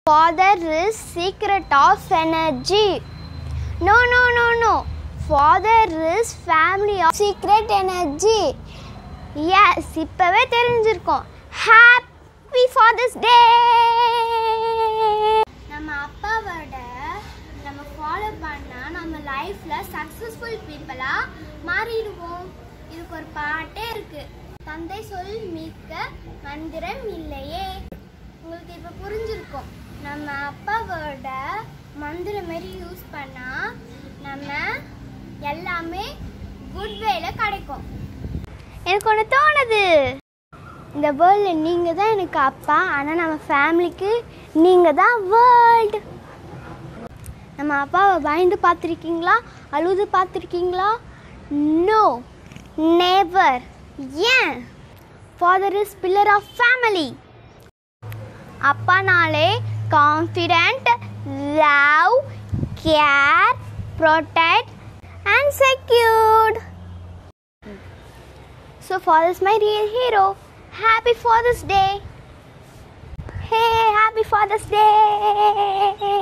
Father is secret of energy. No, no, no, no. Father is family of secret energy. Yes, இப்பவே தெரிஞ்சிருக்கும் happy father's டே நம்ம அப்பாவோட நம்ம follow பண்ணா நம்ம லைஃப்ல சக்சஸ்ஃபுல் பீப்புளா மாறிடுவோம் இதுக்கு ஒரு பாட்டே இருக்கு தந்தை சொல் மிக்க மந்திரம் இல்லையே உங்களுக்கு இப்போ புரிஞ்சிருக்கும் நம்ம அப்பாவோட மந்திரம் மாரி யூஸ் பண்ணா நம்ம எல்லாமே குட் வேல கிடைக்கும் எனக்கு ஒன்று தோணுது இந்த வேர்ல்டில் நீங்கள் தான் எனக்கு அப்பா ஆனால் நம்ம ஃபேமிலிக்கு நீங்கள் தான் வேர்ல்டு நம்ம அப்பாவை பயந்து பார்த்துருக்கீங்களா அழுது பார்த்துருக்கீங்களா நோ நெவர் ஏன் father is pillar of family அப்பானாலே confident love care protect and secured so fathers my real hero happy father's day hey happy father's day